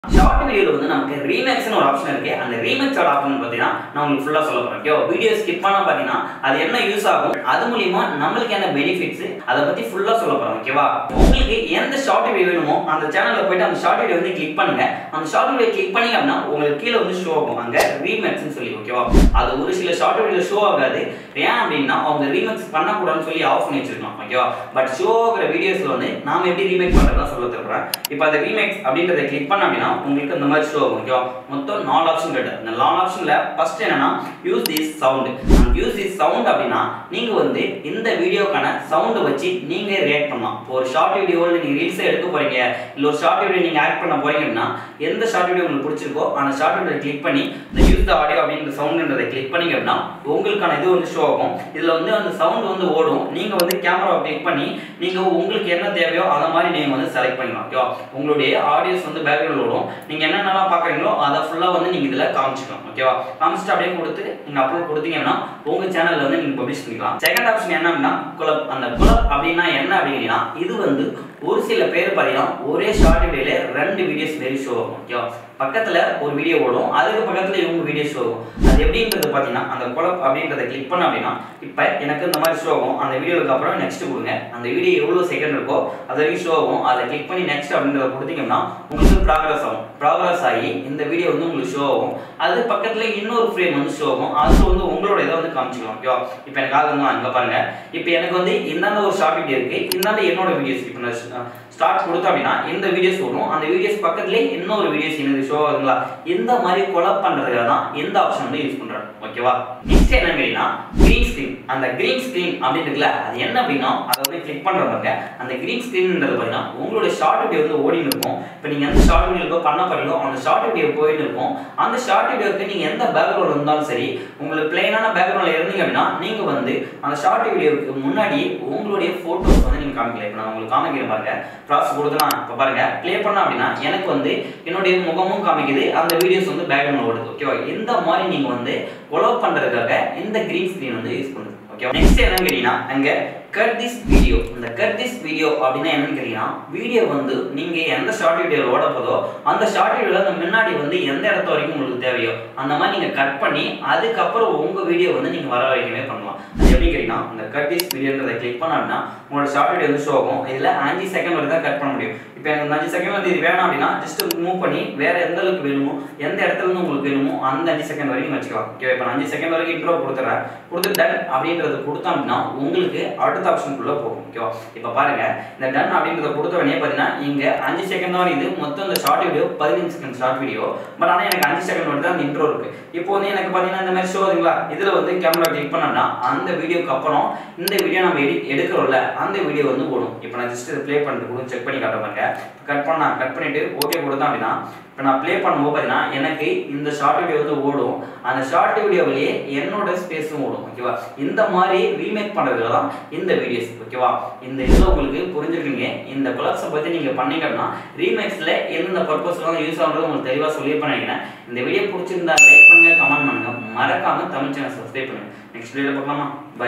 short வீடியோல வந்து நமக்கு ரீமேக்ஸ்னு ஒரு ஆப்ஷன் இருக்கு அந்த ரீமேக்ஸோட ஆப்ஷன் பார்த்தீங்கன்னா நான் உங்களுக்கு ஃபுல்லா சொல்ல போறேன் ஓகே வீடியோ ஸ்கிப் பண்ணா பார்த்தீங்கன்னா அது என்ன யூஸ் ஆகும் அது மூலியமா நம்மளுக்கு என்ன பெனிஃபிட்ஸ் அதை பத்தி ஃபுல்லா சொல்ல போறேன் ஓகேவா உங்களுக்கு எந்த ஷார்ட் வீடியோ வேணுமோ அந்த சேனல்ல போயிட்டு அந்த ஷார்ட் வீடியோ வந்து கிளிக் பண்ணுங்க அந்த ஷார்ட் வீடியோ கிளிக் பண்ணீங்க அப்படின்னா உங்களுக்கு கீழே வந்து ஷோ ஆகும் அங்க ரீமேக்ஸ்னு சொல்லி ஓகேவா அது ஒரு சில ஷார்ட் வீடியோ ஷோ ஆகாது ஏன் அப்படின்னா அவங்க ரீமேக்ஸ் பண்ணக்கூடாதுன்னு சொல்லி ஆஃப் பண்ணி வச்சிருக்கலாம் ஓகேவா பட் ஷோ ஆகிற வீடியோஸ்ல வந்து நாம எப்படி ரீமேக் பண்றதா சொல்ல தருவேன் இப்போ அந்த ரீமேக்ஸ் அப்படின்றத கிளிக் பண்ண அப்படின்னா உங்களுக்கு இந்த மாதிரி ஷோ ஆகும் ஓகேவா மொத்தம் நாலு ஆப்ஷன் கேட்டு இந்த நாலு ஆப்ஷன்ல ஃபர்ஸ்ட் என்னன்னா use this sound use this sound அப்படின்னா நீங்க வந்து இந்த வீடியோக்கான சவுண்ட் வச்சு நீங்க ரியாக்ட் பண்ணலாம் இப்போ ஒரு ஷார்ட் வீடியோவில் நீங்க ரீல்ஸ் எடுக்க போறீங்க இல்ல ஒரு ஷார்ட் வீடியோ நீங்க ஆக்ட் பண்ண போறீங்க அப்படின்னா எந்த ஷார்ட் வீடியோ உங்களுக்கு பிடிச்சிருக்கோ அந்த ஷார்ட் வீடியோ கிளிக் பண்ணி இந்த யூஸ் த ஆடியோ அப்படின்ற சவுண்ட்ன்றதை கிளிக் பண்ணீங்க அப்படின்னா உங்களுக்கான இது வந்து ஷோ ஆகும் இதுல வந்து அந்த சவுண்ட் வந்து ஓடும் நீங்க வந்து கேமராவை கிளிக் பண்ணி நீங்க உங்களுக்கு என்ன தேவையோ அதை மாதிரி நீங்க வந்து செலக்ட் பண்ணிக்கலாம் ஓகேவா உங்களுடைய ஆடியோஸ் வந்து பேக்ரவுண்ட் ஓடும் நீங்க என்னென்னலாம் பாக்குறீங்களோ அதை ஃபுல்லா வந்து நீங்க இதுல காமிச்சிக்கலாம் ஓகேவா காமிச்சிட்டு அப்படியே கொடுத்து நீங்க அப்லோட் கொடுத்தீங்கன்னா உங்க சேனல்ல வந்து நீங்க பப்ளிஷ் பண்ணிக்கலாம் செகண்ட் ஆப்ஷன் என்ன அப்படின்னா குலப் அந்த குலப் அப்படின்னா என்ன அப்படிங்கன்னா இது வந்து ஒரு சில பேர் பார்த்தீங்கன்னா ஒரே ஷார்ட் வீடியோல ரெண்டு வீடியோஸ் வெரி ஷோ ஆகும் ஓகேவா பக்கத்துல ஒரு வீடியோ ஓடும் அதுக்கு பக்கத்துல இவங்க வீடியோ ஷோ ஆகும் அது எப்படின்றது பார்த்தீங்கன்னா அந்த குலப் அப்படின்றத கிளிக் பண்ண அப்படின்னா இப்போ எனக்கு இந்த மாதிரி ஷோ ஆகும் அந்த வீடியோக்கு அப்புறம் நெக்ஸ்ட் கொடுங்க அந்த வீடியோ எவ்வளோ செகண்ட் இருக்கோ அது வரைக்கும் ஷோ ஆகும் அதை கிளிக் பண்ணி நெக்ஸ்ட் அப்படின்றத கொடுத்தீங்கன்னா உங்களுக்கு ப்ராக்ரஸ் ஆகும் ப்ராக்ரஸ் ஆகி இந்த வீடியோ வந்து உங்களுக்கு ஷோ ஆகும் அது பக்கத்துல இன்னொரு ஃப்ரேம் வந்து ஷோ ஆகும் அது வந்து உங்களோட இதை வந்து காமிச்சிக்கலாம் ஓகேவா இப்போ எனக்கு ஆகுது அங்கே பாருங்க இப்போ எனக்கு வந்து இந்தாண்ட ஒரு ஷார்ட் வீடியோ இருக்கு இந்தாண்ட என்னோட வீடியோஸ் இப்போ நான் ஸ்டார்ட் கொடுத்தோம் அப்படின்னா இந்த வீடியோஸ் வரும் அந்த வீடியோஸ் பக்கத்துலேயே இன்னொரு வீடியோஸ் எனக்கு ஷோ ஆகுதுங்களா இந்த மாதிரி கொலப் பண்றதுக்காக தான் இந்த ஆப்ஷன் வந்து யூஸ் பண்றேன் ஓகேவா நெக்ஸ்ட் என்ன கேட்டீங்கன்னா கிரீன் ஸ்கிரீன் அந்த கிரீன் ஸ்கிரீன் அப்படின்னு இருக்குல்ல அது என்ன அப்படின்னா அதை வந்து கிளிக் பண்ற பாருங்க அந்த கிரீன் ஸ்கிரீன்ன்றது பார்த்தீங்கன்னா உங்களுடைய ஷார்ட் வீடியோ வந்து ஓடின்னு இருக்கும் இப்போ நீங்க எந்த ஷார்ட் வீடியோ பண்ண போறீங்களோ அந்த ஷார்ட் வீடியோ போயிட்டு இருக்கும் அந்த ஷார்ட் வீடியோக்கு நீங்க எந்த பேக்ரவுண்ட் இருந்தாலும் சரி உங்களுக்கு பிளைனான பேக்ரவுண்ட்ல இருந்தீங்க அப்படின்னா நீங்க வந்து அந்த ஷார்ட் வீடியோவுக்கு முன்னாடி உங்களுடைய போட்டோஸ் வந்து நீங்க காமிக்கல இப்போ நான் உங்களுக்கு காமிக்கிறேன் பாருங்க ப்ராசஸ் கொடுத்தனா இப்போ பாருங்க ப்ளே பண்ண அப்படின்னா எனக்கு வந்து என்னுடைய முகமும் காமிக்குது அந்த வீடியோஸ் வந்து பேக்ரவுண்ட் ஓடுது ஓகேவா இந்த மாதிரி நீங்க வந்து ஃபாலோ பண்றதுக்காக இந்த கிரீன் ஸ்கிரீன் வந்து யூஸ் பண்ணுது ஓகே நெக்ஸ்ட் என்னன்னு கேட்டீங்கன்னா அங்க கட் திஸ் வீடியோ இந்த கட் திஸ் வீடியோ அப்படின்னா என்னன்னு கேட்டீங்கன்னா வீடியோ வந்து நீங்க எந்த ஷார்ட் வீடியோ ஓட போதோ அந்த ஷார்ட் வீடியோல அந்த முன்னாடி வந்து எந்த இடத்த வரைக்கும் உங்களுக்கு தேவையோ அந்த மாதிரி நீங்க கட் பண்ணி அதுக்கப்புறம் உங்க வீடியோ வந்து நீங்க வர வைக்கவே பண்ணலாம் அது எப்படி கேட்டீங்கன்னா இந்த கட் திஸ் வீடியோன்றதை கிளிக் பண்ண அப்படின்னா உங்களோட ஷார்ட் வீடியோ வந்து ஷோ ஆகும் இதுல அஞ்சு செகண்ட் வரை தான் கட் பண்ண முடியும் இப்போ எனக்கு இந்த அஞ்சு செகண்ட் வந்து இது வேணாம் அப்படின்னா ஜஸ்ட் மூவ் பண்ணி வேற எந்த அளவுக்கு வேணுமோ எந்த இடத்துல இருந்து உங்களுக்கு வேணுமோ அந்த அஞ்சு செகண்ட் வரைக்கும் வச்சுக்கலாம் ஓகே இப்போ நான் அஞ்சு செகண்ட் வரைக்கும் இன்ட்ரோ கொடுத்துறேன் கொடுத்து டன் அப்படின்றத கொடுத்தோம் அப்படின்னா உங்களுக்கு அடுத்த ஆப்ஷனுக்குள்ள போகும் ஓகேவா இப்போ பாருங்க இந்த டன் அப்படின்றத கொடுத்த உடனே பார்த்தீங்கன்னா இங்க அஞ்சு செகண்ட் தான் இது மொத்தம் இந்த ஷார்ட் வீடியோ பதினஞ்சு செகண்ட் ஷார்ட் வீடியோ பட் ஆனால் எனக்கு அஞ்சு செகண்ட் மட்டும் தான் அந்த இன்ட்ரோ இருக்கு இப்போ வந்து எனக்கு பார்த்தீங்கன்னா இந்த மாதிரி ஷோ வருதுங்களா இதில் வந்து கேமரா கிளிக் பண்ணோம்னா அந்த வீடியோக்கு அப்புறம் இந்த வீடியோ நம்ம எடிட் எடுக்கிறோம்ல அந்த வீடியோ வந்து ஓடும் இப்போ நான் ஜஸ்ட் ப்ளே பண்ணிட்டு கூட செக் பண்ணி காட்ட பாருங்க கட் பண்ணா கட் பண்ணிட்டு ஓகே கொடுத்தேன் அப்படின்னா இப்போ நான் ப்ளே பண்ணும்போது பார்த்தீங்கன்னா எனக்கு இந்த ஷார்ட் வீடியோ வந்து ஓடும் அந்த ஷார்ட் வீடியோவிலேயே என்னோட ஸ்பேஸும் ஓடும் ஓகேவா இந்த மாதிரி ரீமேக் பண்ணுறதுல தான் இந்த வீடியோஸ் ஓகேவா இந்த இதில் உங்களுக்கு புரிஞ்சிருக்கீங்க இந்த கொலாப்ஸை பற்றி நீங்கள் பண்ணீங்கன்னா ரீமேக்ஸில் எந்தெந்த பர்பஸ்லாம் யூஸ் ஆகுறது உங்களுக்கு தெளிவாக சொல்லியிருப்பேன் நினைக்கிறேன் இந்த வீடியோ பிடிச்சிருந்தா லைக் பண்ணுங்க கமெண்ட் பண்ணுங்க மறக்காம தமிழ் சேனல் சப்ஸ்கிரைப் பண்ணுங்க நெக்ஸ்ட் வீடியோ பார்க்கலாமா பை